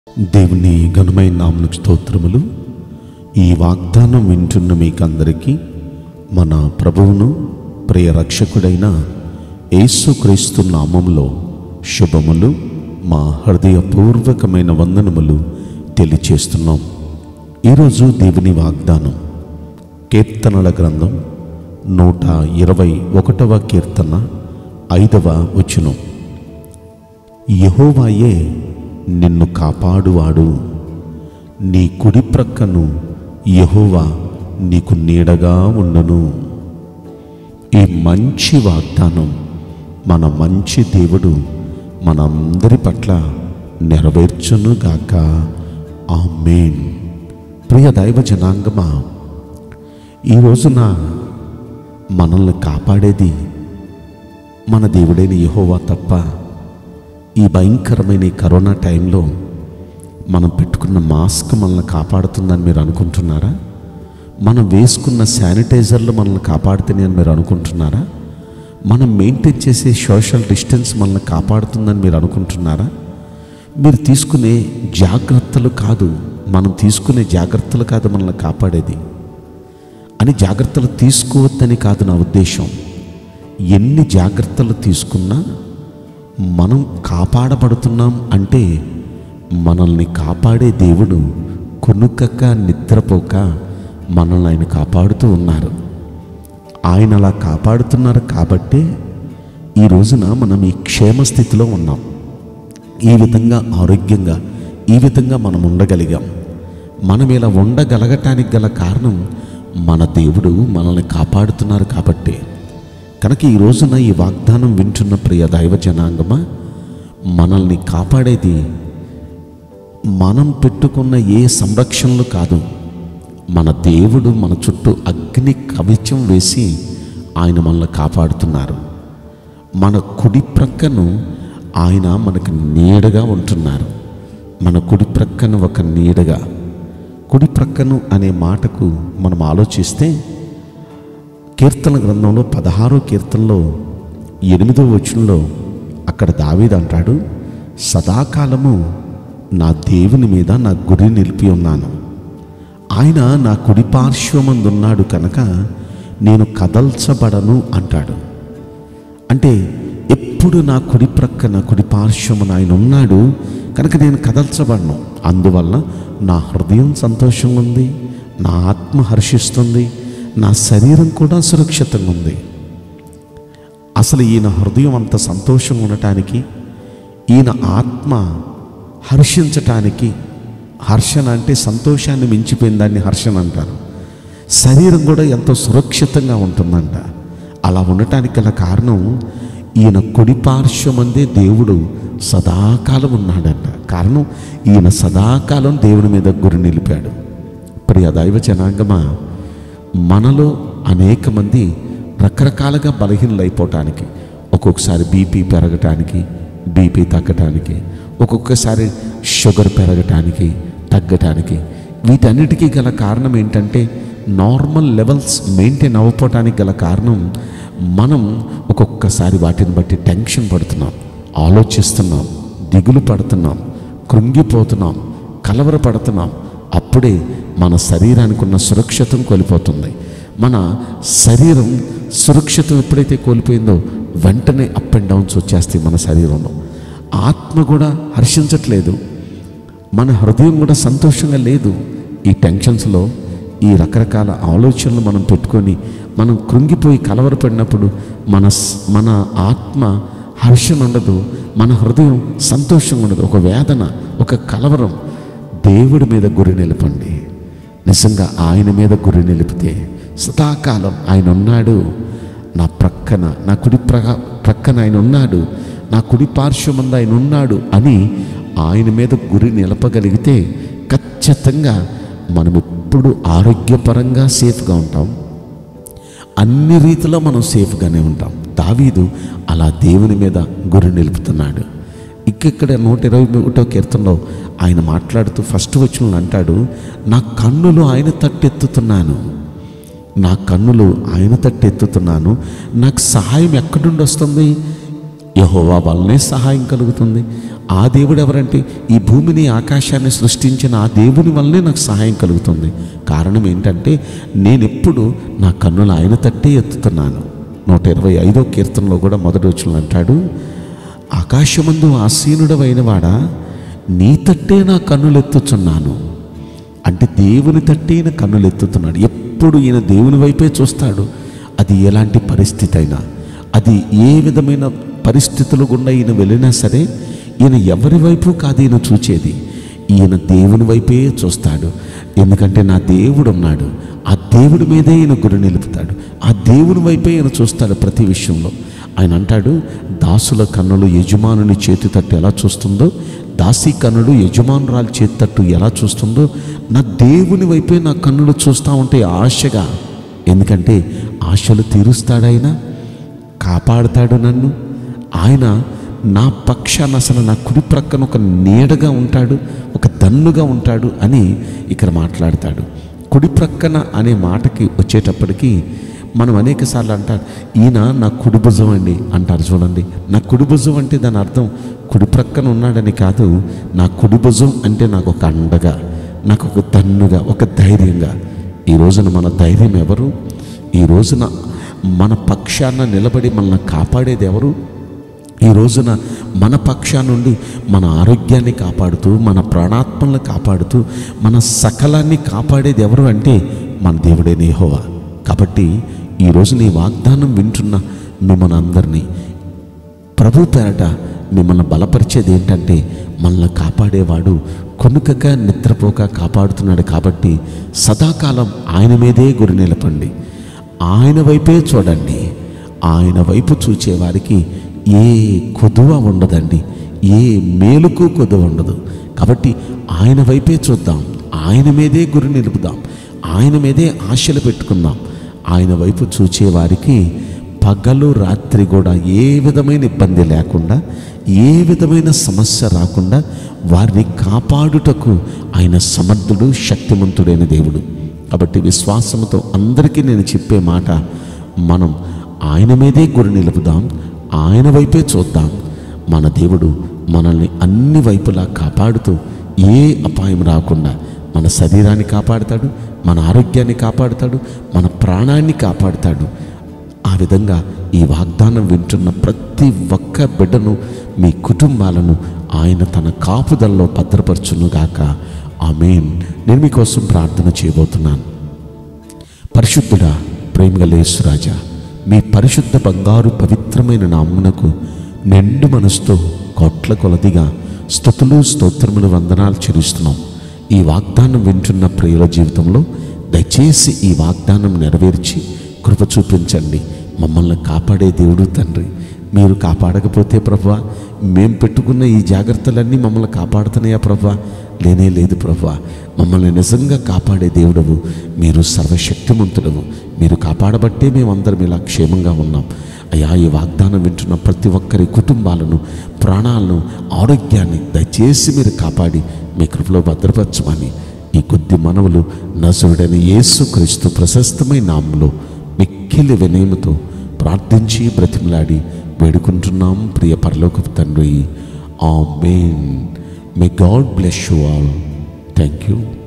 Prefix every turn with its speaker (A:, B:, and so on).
A: దేవుని ఘనమైన నామకు స్తోత్రములు ఈ వాగ్దానం వింటున్న మీకందరికీ మన ప్రభువును ప్రియ రక్షకుడైన యేసుక్రీస్తు నామములో శుభములు మా హృదయపూర్వకమైన వందనములు తెలియచేస్తున్నాం ఈరోజు దేవుని వాగ్దానం కీర్తనల గ్రంథం నూట ఇరవై ఒకటవ కీర్తన ఐదవ వచనం యహోవాయే నిన్ను కాపాడువాడు నీ కుడి ప్రక్కను యహోవా నీకు నీడగా ఉండును ఈ మంచి వాగ్దానం మన మంచి దేవుడు మనందరి పట్ల నెరవేర్చునుగాక ఆమేన్ ప్రియ దైవ జనాంగమా ఈ రోజున మనల్ని కాపాడేది మన దేవుడైన యహోవా తప్ప ఈ భయంకరమైన ఈ కరోనా టైంలో మనం పెట్టుకున్న మాస్క్ మనల్ని కాపాడుతుందని మీరు అనుకుంటున్నారా మనం వేసుకున్న శానిటైజర్లు మనల్ని కాపాడుతున్నాయి అని మీరు అనుకుంటున్నారా మనం మెయింటైన్ చేసే సోషల్ డిస్టెన్స్ మనల్ని కాపాడుతుందని మీరు అనుకుంటున్నారా మీరు తీసుకునే జాగ్రత్తలు కాదు మనం తీసుకునే జాగ్రత్తలు కాదు మనల్ని కాపాడేది అని జాగ్రత్తలు తీసుకోవద్దని కాదు నా ఉద్దేశం ఎన్ని జాగ్రత్తలు తీసుకున్నా మనం కాపాడబడుతున్నాం అంటే మనల్ని కాపాడే దేవుడు కొనుక్కక నిద్రపోక మనల్ని ఆయన కాపాడుతూ ఉన్నారు ఆయన అలా కాపాడుతున్నారు కాబట్టే ఈ రోజున మనం ఈ క్షేమ స్థితిలో ఉన్నాం ఈ విధంగా ఆరోగ్యంగా ఈ విధంగా మనం ఉండగలిగాం మనం ఇలా ఉండగలగటానికి గల కారణం మన దేవుడు మనల్ని కాపాడుతున్నారు కాబట్టే కనుక ఈ రోజున ఈ వాగ్దానం వింటున్న ప్రియ దైవ జనాంగమా మనల్ని కాపాడేది మనం పెట్టుకున్న ఏ సంరక్షణలు కాదు మన దేవుడు మన చుట్టూ అగ్ని కవచం వేసి ఆయన మనల్ని కాపాడుతున్నారు మన కుడి ప్రక్కను ఆయన మనకు నీడగా ఉంటున్నారు మన కుడి ప్రక్కన ఒక నీడగా కుడి ప్రక్కను అనే మాటకు మనం ఆలోచిస్తే కీర్తన గ్రంథంలో పదహారో కీర్తనలో ఎనిమిదో వచనంలో అక్కడ దావీదు అంటాడు సదాకాలము నా దేవుని మీద నా గురి నిలిపి ఉన్నాను ఆయన నా కుడి పార్శ్వమందున్నాడు కనుక నేను కదల్చబడను అంటాడు అంటే ఎప్పుడు నా కుడి ప్రక్కన కుడి పార్శ్వమున ఆయన ఉన్నాడు కనుక నేను కదల్చబడను అందువల్ల నా హృదయం సంతోషంగా ఉంది నా ఆత్మ హర్షిస్తుంది నా శరీరం కూడా సురక్షితంగా ఉంది అసలు ఈయన హృదయం అంత సంతోషంగా ఉండటానికి ఈయన ఆత్మ హర్షించటానికి హర్షణ అంటే సంతోషాన్ని మించిపోయిన దాన్ని హర్షణ అంటారు శరీరం కూడా ఎంతో సురక్షితంగా ఉంటుందంట అలా ఉండటానికి గల కారణం ఈయన కుడి పార్శ్వమందే దేవుడు సదాకాలం ఉన్నాడంట కారణం ఈయన సదాకాలం దేవుడి మీద గురి నిలిపాడు ప్రియ దైవ జనాంగమా మనలో అనేక మంది రకరకాలుగా బలహీనలైపోవటానికి ఒక్కొక్కసారి బీపీ పెరగటానికి బీపీ తగ్గటానికి ఒక్కొక్కసారి షుగర్ పెరగటానికి తగ్గటానికి వీటన్నిటికీ గల కారణం ఏంటంటే నార్మల్ లెవెల్స్ మెయింటైన్ అవ్వపోవటానికి గల కారణం మనం ఒక్కొక్కసారి వాటిని బట్టి టెన్షన్ పడుతున్నాం ఆలోచిస్తున్నాం దిగులు పడుతున్నాం కృంగిపోతున్నాం కలవరపడుతున్నాం అప్పుడే మన శరీరానికి ఉన్న సురక్షితం కోల్పోతుంది మన శరీరం సురక్షితం ఎప్పుడైతే కోల్పోయిందో వెంటనే అప్ అండ్ డౌన్స్ వచ్చేస్తాయి మన శరీరంలో ఆత్మ కూడా హర్షించట్లేదు మన హృదయం కూడా సంతోషంగా లేదు ఈ టెన్షన్స్లో ఈ రకరకాల ఆలోచనలు మనం పెట్టుకొని మనం కృంగిపోయి కలవరపడినప్పుడు మన స్- మన ఆత్మ హర్షణ ఉండదు మన హృదయం సంతోషంగా ఉండదు ఒక వేదన ఒక కలవరం దేవుడి మీద గురి నిలపండి నిజంగా ఆయన మీద గురి నిలిపితే సదాకాలం ఆయన ఉన్నాడు నా ప్రక్కన నా కుడి ప్రక ప్రక్కన ఆయన ఉన్నాడు నా కుడి పార్శ్వమందు ఆయన ఉన్నాడు అని ఆయన మీద గురి నిలపగలిగితే ఖచ్చితంగా మనం ఎప్పుడు ఆరోగ్యపరంగా సేఫ్గా ఉంటాం అన్ని రీతిలో మనం సేఫ్గానే ఉంటాం దావీదు అలా దేవుని మీద గురి నిలుపుతున్నాడు ఇక్కడ నూట ఇరవై ఒకటో కీర్తనలో ఆయన మాట్లాడుతూ ఫస్ట్ వచ్చిన అంటాడు నా కన్నులు ఆయన తట్టెత్తుతున్నాను నా కన్నులు ఆయన తట్టెత్తుతున్నాను నాకు సహాయం ఎక్కడి నుండి వస్తుంది యహోవా వల్లనే సహాయం కలుగుతుంది ఆ దేవుడు ఎవరంటే ఈ భూమిని ఆకాశాన్ని సృష్టించిన ఆ దేవుని వల్లనే నాకు సహాయం కలుగుతుంది కారణం ఏంటంటే నేనెప్పుడు నా కన్నులు ఆయన తట్టే ఎత్తుతున్నాను నూట ఇరవై ఐదో కీర్తనలో కూడా మొదటి వచ్చిన అంటాడు ఆకాశమందు ఆసీనుడవైన వాడా నీ తట్టే నా కన్నులెత్తుచున్నాను అంటే దేవుని తట్టే ఈయన కన్నులెత్తుతున్నాడు ఎప్పుడు ఈయన దేవుని వైపే చూస్తాడు అది ఎలాంటి పరిస్థితి అయినా అది ఏ విధమైన పరిస్థితులు గుండా ఈయన వెళ్ళినా సరే ఈయన ఎవరి వైపు కాదు ఈయన చూచేది ఈయన దేవుని వైపే చూస్తాడు ఎందుకంటే నా దేవుడు ఉన్నాడు ఆ దేవుడి మీదే ఈయన గురి నిలుపుతాడు ఆ దేవుని వైపే ఈయన చూస్తాడు ప్రతి విషయంలో ఆయన అంటాడు దాసుల కన్నులు యజమానుని చేతి తట్టు ఎలా చూస్తుందో దాసి కన్నులు యజమానురాలు చేతి తట్టు ఎలా చూస్తుందో నా దేవుని వైపే నా కన్నులు చూస్తూ ఉంటే ఆశగా ఎందుకంటే ఆశలు తీరుస్తాడాయన కాపాడుతాడు నన్ను ఆయన నా పక్షాన అసలు నా కుడి ప్రక్కన ఒక నీడగా ఉంటాడు ఒక దన్నుగా ఉంటాడు అని ఇక్కడ మాట్లాడతాడు కుడి ప్రక్కన అనే మాటకి వచ్చేటప్పటికి మనం అనేక సార్లు అంటారు ఈయన నా కుడి భుజం అండి అంటారు చూడండి నా కుడి భుజం అంటే దాని అర్థం కుడి ప్రక్కన ఉన్నాడని కాదు నా కుడి భుజం అంటే నాకు ఒక అండగా నాకు ఒక దన్నుగా ఒక ధైర్యంగా ఈ రోజున మన ధైర్యం ఎవరు ఈ రోజున మన పక్షాన నిలబడి మనల్ని కాపాడేది ఎవరు ఈ రోజున మన పక్షా నుండి మన ఆరోగ్యాన్ని కాపాడుతూ మన ప్రాణాత్మలను కాపాడుతూ మన సకలాన్ని కాపాడేది ఎవరు అంటే మన దేవుడే నేహోవా కాబట్టి ఈరోజు నీ వాగ్దానం వింటున్న మిమ్మల్ని అందరినీ ప్రభు పేరట మిమ్మల్ని బలపరిచేది ఏంటంటే మనల్ని కాపాడేవాడు కొనుకక నిద్రపోక కాపాడుతున్నాడు కాబట్టి సదాకాలం ఆయన మీదే గురి నిలపండి ఆయన వైపే చూడండి ఆయన వైపు చూచేవారికి ఏ కొదువ ఉండదండి ఏ మేలుకు కొదువ ఉండదు కాబట్టి ఆయన వైపే చూద్దాం ఆయన మీదే గురి నిలుపుదాం ఆయన మీదే ఆశలు పెట్టుకుందాం ఆయన వైపు చూచేవారికి పగలు రాత్రి కూడా ఏ విధమైన ఇబ్బంది లేకుండా ఏ విధమైన సమస్య రాకుండా వారిని కాపాడుటకు ఆయన సమర్థుడు శక్తిమంతుడైన దేవుడు కాబట్టి విశ్వాసంతో అందరికీ నేను చెప్పే మాట మనం ఆయన మీదే గురి నిలుపుదాం ఆయన వైపే చూద్దాం మన దేవుడు మనల్ని అన్ని వైపులా కాపాడుతూ ఏ అపాయం రాకుండా మన శరీరాన్ని కాపాడుతాడు మన ఆరోగ్యాన్ని కాపాడుతాడు మన ప్రాణాన్ని కాపాడుతాడు ఆ విధంగా ఈ వాగ్దానం వింటున్న ప్రతి ఒక్క బిడ్డను మీ కుటుంబాలను ఆయన తన కాపుదల్లో భద్రపరచునుగాక ఆమెన్ నేను మీకోసం ప్రార్థన చేయబోతున్నాను పరిశుద్ధుడా ప్రేమగలేశ్వరాజా మీ పరిశుద్ధ బంగారు పవిత్రమైన నామునకు నిండు మనసుతో కోట్ల కొలదిగా స్థుతులు స్తోత్రములు వందనాలు చెల్లిస్తున్నాం ఈ వాగ్దానం వింటున్న ప్రియుల జీవితంలో దయచేసి ఈ వాగ్దానం నెరవేర్చి కృప చూపించండి మమ్మల్ని కాపాడే దేవుడు తండ్రి మీరు కాపాడకపోతే ప్రభా మేం పెట్టుకున్న ఈ జాగ్రత్తలన్నీ మమ్మల్ని కాపాడుతున్నాయా ప్రభా లేనే లేదు ప్రభా మమ్మల్ని నిజంగా కాపాడే దేవుడవు మీరు సర్వశక్తిమంతుడవు మీరు కాపాడబట్టే మేమందరం ఇలా క్షేమంగా ఉన్నాం అయ్యా ఈ వాగ్దానం వింటున్న ప్రతి ఒక్కరి కుటుంబాలను ప్రాణాలను ఆరోగ్యాన్ని దయచేసి మీరు కాపాడి మీ కృపలో భద్రపరచమని ఈ కొద్ది మనవులు నసుడైన యేసు క్రీస్తు ప్రశస్తమైన నామంలో మిక్కిలి వినయముతో ప్రార్థించి బ్రతిమలాడి వేడుకుంటున్నాం ప్రియ పరలోకపు తండ్రి amen may God bless you all thank you